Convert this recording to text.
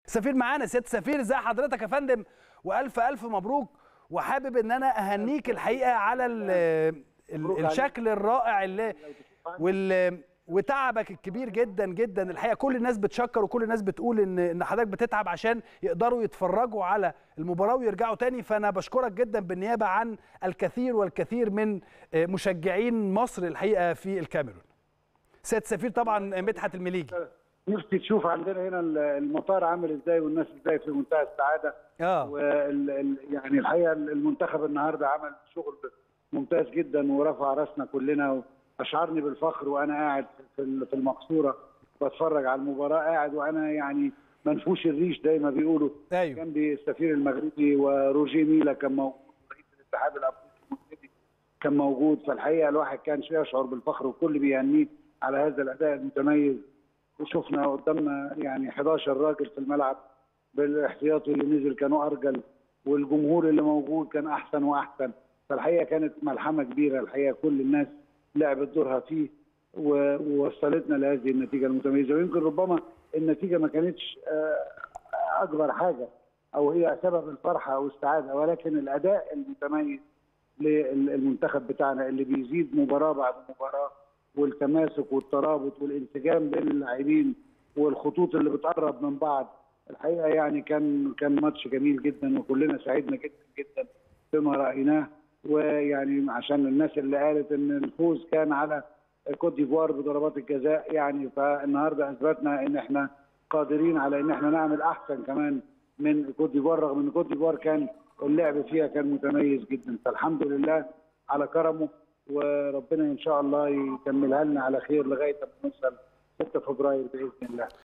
سفير معانا سياده سفير ازي حضرتك يا فندم والف الف مبروك وحابب ان انا اهنيك الحقيقه على ال ال الشكل الرائع اللي وال وتعبك الكبير جدا جدا الحقيقه كل الناس بتشكر وكل الناس بتقول ان ان حضرتك بتتعب عشان يقدروا يتفرجوا على المباراه ويرجعوا تاني فانا بشكرك جدا بالنيابه عن الكثير والكثير من مشجعين مصر الحقيقه في الكاميرون. سياده السفير طبعا مدحت المليجي. نفسي تشوف عندنا هنا المطار عامل ازاي والناس ازاي في منتهى السعاده اه وال يعني الحقيقه المنتخب النهارده عمل شغل ممتاز جدا ورفع راسنا كلنا واشعرني بالفخر وانا قاعد في في المقصوره بتفرج على المباراه قاعد وانا يعني منفوش الريش زي ما بيقولوا ايوه جنبي السفير المغربي وروجيه ميلا كان موجود رئيس الاتحاد الافريقي المغربي كان موجود فالحقيقه الواحد كان يشعر بالفخر والكل بيهنيه على هذا الاداء المتميز وشفنا قدامنا يعني 11 راجل في الملعب بالاحتياطي اللي نزل كانوا ارجل والجمهور اللي موجود كان احسن واحسن فالحقيقه كانت ملحمه كبيره الحقيقه كل الناس لعبت دورها فيه ووصلتنا لهذه النتيجه المتميزه ويمكن ربما النتيجه ما كانتش اكبر حاجه او هي سبب الفرحه او السعاده ولكن الاداء المتميز للمنتخب بتاعنا اللي بيزيد مباراه بعد مباراه والتماسك والترابط والانسجام بين اللاعبين والخطوط اللي بتقرب من بعض الحقيقه يعني كان كان ماتش جميل جدا وكلنا سعدنا جدا جدا بما رايناه ويعني عشان الناس اللي قالت ان الفوز كان على كوت ديفوار بضربات الجزاء يعني فالنهارده اثبتنا ان احنا قادرين على ان احنا نعمل احسن كمان من كوت ديفوار رغم ان كوت ديفوار كان اللعب فيها كان متميز جدا فالحمد لله على كرمه وربنا ان شاء الله يكملها لنا على خير لغايه ما نوصل 6 فبراير باذن الله